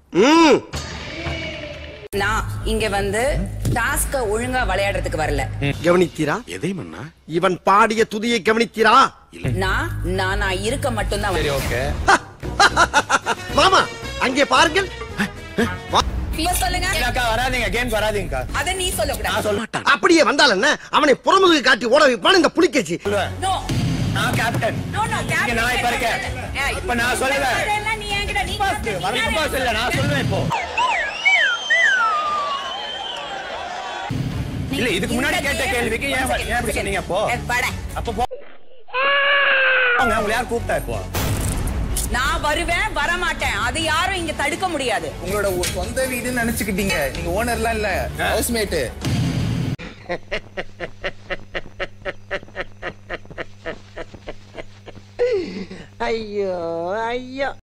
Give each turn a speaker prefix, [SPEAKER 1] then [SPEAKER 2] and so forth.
[SPEAKER 1] ம்
[SPEAKER 2] நான் இங்க வந்து டாஸ்க ஒழுங்கா விளையாடுறதுக்கு வரல
[SPEAKER 1] கவனித்தீரா
[SPEAKER 3] எதை மன்னா
[SPEAKER 1] இவன் பாடிய துதியை கவனித்தீரா
[SPEAKER 2] நான் நான் நான் இருக்க மட்டும்தான்
[SPEAKER 4] சரி
[SPEAKER 2] வந்தேன்.
[SPEAKER 4] ஓகே
[SPEAKER 1] மாமா அங்கே பாருங்கள்
[SPEAKER 2] இப்ப சொல்லுங்க
[SPEAKER 4] அக்கா வராதீங்க கேம்ஸ் வராதீங்கக்கா
[SPEAKER 2] அத நீ சொல்லக்கூடாது
[SPEAKER 4] நான் சொல்ல மாட்டேன்
[SPEAKER 1] அப்படியே வந்தால் என்ன அவனை புறமுதுகு காட்டி ஓட வைப்பான் இந்த புலிக்கேச்சி
[SPEAKER 4] சொல்லுவேன்
[SPEAKER 2] நோ
[SPEAKER 4] நான் கேப்டன்
[SPEAKER 2] நோ நோ
[SPEAKER 4] இங்க நான் இப்ப இருக்கேன் இப்ப நான் சொல்லுவேன்
[SPEAKER 2] நீ என்கிட்ட நீ
[SPEAKER 4] வரப்பா சொல்ல நான் சொல்லுவேன் இப்போ இல்ல இதுக்கு முன்னாடி கேட்ட கேள்விக்கு ஏன் வ- ஏன் இப்படி சொன்னீங்க அப்போ அப்போ போ அவங்க உங்களை யார் கூப்பிட்டா இப்போ
[SPEAKER 2] நான் வருவேன் வர மாட்டேன் அது யாரும் இங்க தடுக்க முடியாது
[SPEAKER 5] உங்களோட ஒ- சொந்த வீடுன்னு நினைச்சுக்கிட்டீங்க நீங்க ஓனர்லாம் இல்ல ஹவுஸ்மேட்டு
[SPEAKER 1] ஐயோ ஐயோ